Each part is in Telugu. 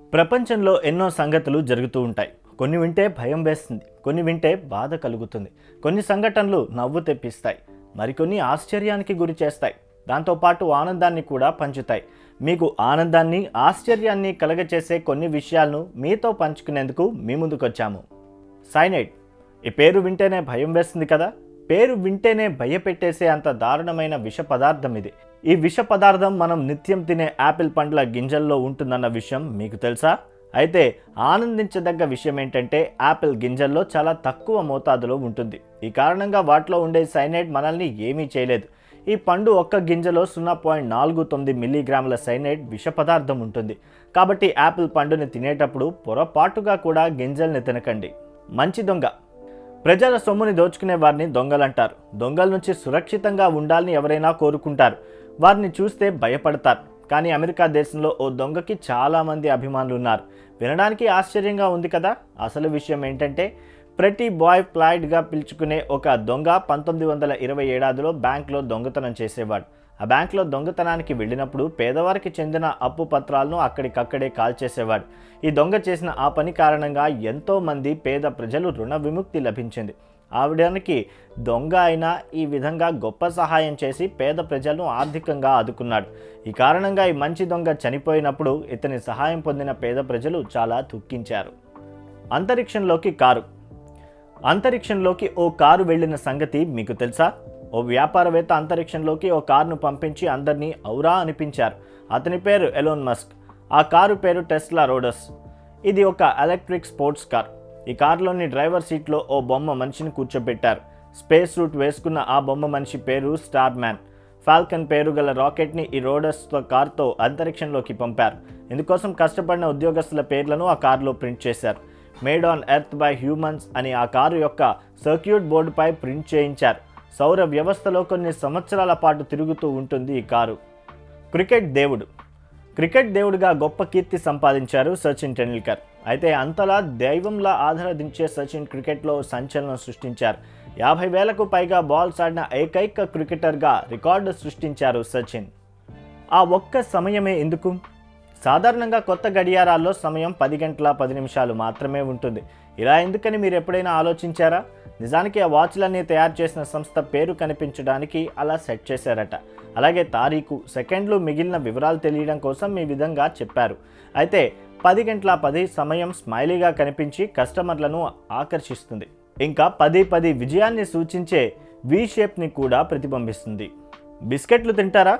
ప్రపంచంలో ఎన్నో సంగతులు జరుగుతూ ఉంటాయి కొన్ని వింటే భయం వేస్తుంది కొన్ని వింటే బాధ కలుగుతుంది కొన్ని సంఘటనలు నవ్వు తెప్పిస్తాయి మరికొన్ని ఆశ్చర్యానికి గురి చేస్తాయి దాంతోపాటు ఆనందాన్ని కూడా పంచుతాయి మీకు ఆనందాన్ని ఆశ్చర్యాన్ని కలగచేసే కొన్ని విషయాలను మీతో పంచుకునేందుకు మీ ముందుకొచ్చాము సైనైడ్ ఈ పేరు వింటేనే భయం వేస్తుంది కదా పేరు వింటేనే భయపెట్టేసే అంత దారుణమైన విష పదార్థం ఇది ఈ విష పదార్థం మనం నిత్యం తినే యాపిల్ పండ్ల గింజల్లో ఉంటుందన్న విషయం మీకు తెలుసా అయితే ఆనందించదగ్గ విషయం ఏంటంటే యాపిల్ గింజల్లో చాలా తక్కువ మోతాదులో ఉంటుంది ఈ కారణంగా వాటిలో ఉండే సైనైడ్ మనల్ని ఏమీ చేయలేదు ఈ పండు ఒక్క గింజలో సున్నా పాయింట్ నాలుగు తొమ్మిది మిల్లీగ్రాముల సైనైడ్ విష పదార్థం ఉంటుంది కాబట్టి యాపిల్ పండుని తినేటప్పుడు పొరపాటుగా కూడా గింజల్ని తినకండి మంచి దొంగ ప్రజల సొమ్ముని దోచుకునే వారిని దొంగలంటారు దొంగల నుంచి సురక్షితంగా ఉండాలని ఎవరైనా కోరుకుంటారు వారిని చూస్తే భయపడతారు కానీ అమెరికా దేశంలో ఓ దొంగకి చాలామంది అభిమానులు ఉన్నారు వినడానికి ఆశ్చర్యంగా ఉంది కదా అసలు విషయం ఏంటంటే ప్రతి బాయ్ ఫ్లాయిడ్గా పిలుచుకునే ఒక దొంగ పంతొమ్మిది వందల ఇరవై ఏడాదిలో బ్యాంక్లో దొంగతనం చేసేవాడు ఆ బ్యాంక్లో దొంగతనానికి వెళ్ళినప్పుడు పేదవారికి చెందిన అప్పు పత్రాలను అక్కడికక్కడే కాల్చేసేవాడు ఈ దొంగ చేసిన ఆ పని కారణంగా ఎంతో మంది పేద ప్రజలు రుణ విముక్తి లభించింది ఆవిడానికి దొంగ అయినా ఈ విధంగా గొప్ప సహాయం చేసి పేద ప్రజలను ఆర్థికంగా ఆదుకున్నాడు ఈ కారణంగా ఈ మంచి దొంగ చనిపోయినప్పుడు ఇతని సహాయం పొందిన పేద ప్రజలు చాలా దుఃఖించారు అంతరిక్షంలోకి కారు అంతరిక్షంలోకి ఓ కారు వెళ్ళిన సంగతి మీకు తెలుసా ఓ వ్యాపారవేత్త అంతరిక్షంలోకి ఓ కారును పంపించి అందరినీ ఔరా అనిపించారు అతని పేరు ఎలోన్ మస్క్ ఆ కారు పేరు టెస్లా రోడస్ ఇది ఒక ఎలక్ట్రిక్ స్పోర్ట్స్ కార్ ఈ కారులోని డ్రైవర్ సీట్లో ఓ బొమ్మ మనిషిని కూర్చోబెట్టారు స్పేస్ సూట్ వేసుకున్న ఆ బొమ్మ మనిషి పేరు స్టార్ మ్యాన్ ఫాల్కన్ పేరు గల రాకెట్ని ఈ రోడస్తో కార్తో అంతరిక్షంలోకి పంపారు ఇందుకోసం కష్టపడిన ఉద్యోగస్తుల పేర్లను ఆ కారులో ప్రింట్ చేశారు made on earth by humans అని ఆ కారు యొక్క సర్క్యూట్ బోర్డుపై ప్రింట్ చేయించారు సౌర వ్యవస్థలో కొన్ని సంవత్సరాల పాటు తిరుగుతూ ఉంటుంది ఈ కారు క్రికెట్ దేవుడు క్రికెట్ దేవుడిగా గొప్ప కీర్తి సంపాదించారు సచిన్ టెండూల్కర్ అయితే అంతలా దైవంలా ఆధారదించే సచిన్ క్రికెట్లో సంచలనం సృష్టించారు యాభై వేలకు పైగా బాల్స్ ఆడిన ఏకైక క్రికెటర్గా రికార్డు సృష్టించారు సచిన్ ఆ ఒక్క సమయమే ఎందుకు సాధారణంగా కొత్త గడియారాల్లో సమయం పది గంటల పది నిమిషాలు మాత్రమే ఉంటుంది ఇలా ఎందుకని మీరు ఎప్పుడైనా ఆలోచించారా నిజానికి ఆ వాచ్లన్నీ తయారు చేసిన సంస్థ పేరు కనిపించడానికి అలా సెట్ చేశారట అలాగే తారీఖు సెకండ్లు మిగిలిన వివరాలు తెలియడం కోసం ఈ విధంగా చెప్పారు అయితే పది గంటల పది సమయం స్మైలీగా కనిపించి కస్టమర్లను ఆకర్షిస్తుంది ఇంకా పది పది విజయాన్ని సూచించే వి షేప్ని కూడా ప్రతిబింబిస్తుంది బిస్కెట్లు తింటారా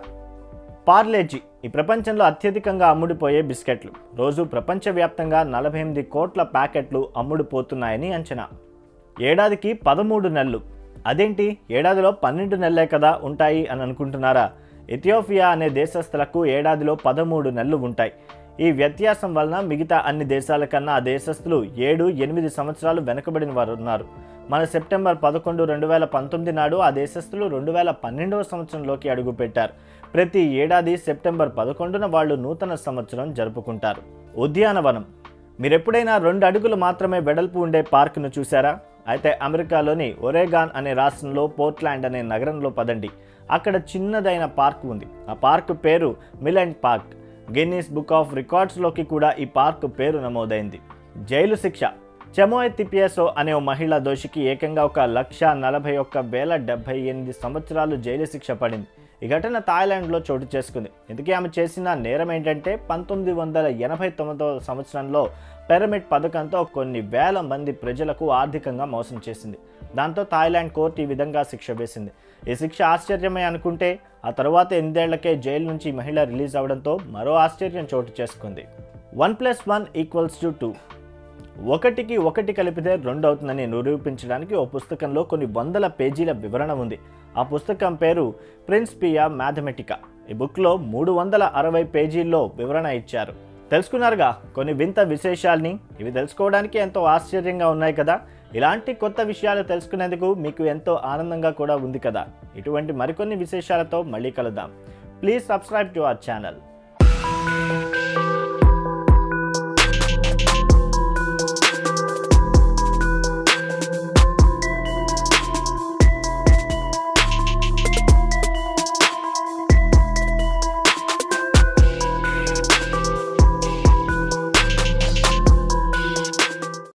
పార్లేజీ ఈ ప్రపంచంలో అత్యధికంగా అమ్ముడుపోయే బిస్కెట్లు రోజు ప్రపంచవ్యాప్తంగా నలభై ఎనిమిది కోట్ల ప్యాకెట్లు అమ్ముడుపోతున్నాయని అంచనా ఏడాదికి పదమూడు నెలలు అదేంటి ఏడాదిలో పన్నెండు నెలలే కదా ఉంటాయి అని అనుకుంటున్నారా ఇథియోపియా అనే దేశస్థులకు ఏడాదిలో పదమూడు నెలలు ఉంటాయి ఈ వ్యత్యాసం వలన మిగతా అన్ని దేశాల కన్నా ఆ దేశస్థులు ఏడు ఎనిమిది సంవత్సరాలు వెనుకబడిన వారు ఉన్నారు మన సెప్టెంబర్ పదకొండు రెండు వేల పంతొమ్మిది నాడు ఆ దేశస్థులు రెండు వేల పన్నెండవ సంవత్సరంలోకి అడుగుపెట్టారు ప్రతి ఏడాది సెప్టెంబర్ పదకొండున వాళ్ళు నూతన సంవత్సరం జరుపుకుంటారు ఉద్యానవనం మీరు ఎప్పుడైనా రెండు అడుగులు మాత్రమే వెడల్పు ఉండే పార్కును చూసారా అయితే అమెరికాలోని ఒరేగాన్ అనే రాష్ట్రంలో పోర్ట్లాండ్ అనే నగరంలో పదండి అక్కడ చిన్నదైన పార్క్ ఉంది ఆ పార్క్ పేరు మిలెంట్ పార్క్ గిన్నీస్ బుక్ ఆఫ్ రికార్డ్స్లోకి కూడా ఈ పార్క్ పేరు నమోదైంది జైలు శిక్ష చెమోయ్ తిపియసో అనే ఓ మహిళా దోషికి ఏకంగా ఒక లక్ష నలభై ఒక్క వేల డెబ్బై ఎనిమిది సంవత్సరాలు జైలు శిక్ష పడింది ఈ ఘటన థాయిలాండ్లో చోటు చేసుకుంది ఇందుకే ఆమె చేసిన నేరం ఏంటంటే పంతొమ్మిది వందల ఎనభై తొమ్మిదవ సంవత్సరంలో పిరమిడ్ పథకంతో కొన్ని వేల మంది ప్రజలకు ఆర్థికంగా మోసం చేసింది దాంతో థాయిలాండ్ కోర్టు ఈ విధంగా శిక్ష వేసింది ఈ శిక్ష ఆశ్చర్యమే అనుకుంటే ఆ తర్వాత ఎనిమిదేళ్లకే జైలు నుంచి ఈ మహిళ రిలీజ్ అవడంతో మరో ఆశ్చర్యం చోటు చేసుకుంది one plus one equals to two ఒకటికి ఒకటి కలిపితే రెండు అవుతుందని నిరూపించడానికి ఓ పుస్తకంలో కొన్ని వందల పేజీల వివరణ ఉంది ఆ పుస్తకం పేరు ప్రిన్స్పియా మ్యాథమెటికా ఈ బుక్లో మూడు వందల అరవై పేజీల్లో వివరణ ఇచ్చారు తెలుసుకున్నారుగా కొన్ని వింత విశేషాల్ని ఇవి తెలుసుకోవడానికి ఎంతో ఆశ్చర్యంగా ఉన్నాయి కదా ఇలాంటి కొత్త విషయాలు తెలుసుకునేందుకు మీకు ఎంతో ఆనందంగా కూడా ఉంది కదా ఇటువంటి మరికొన్ని విశేషాలతో మళ్ళీ కలుద్దాం please subscribe to our channel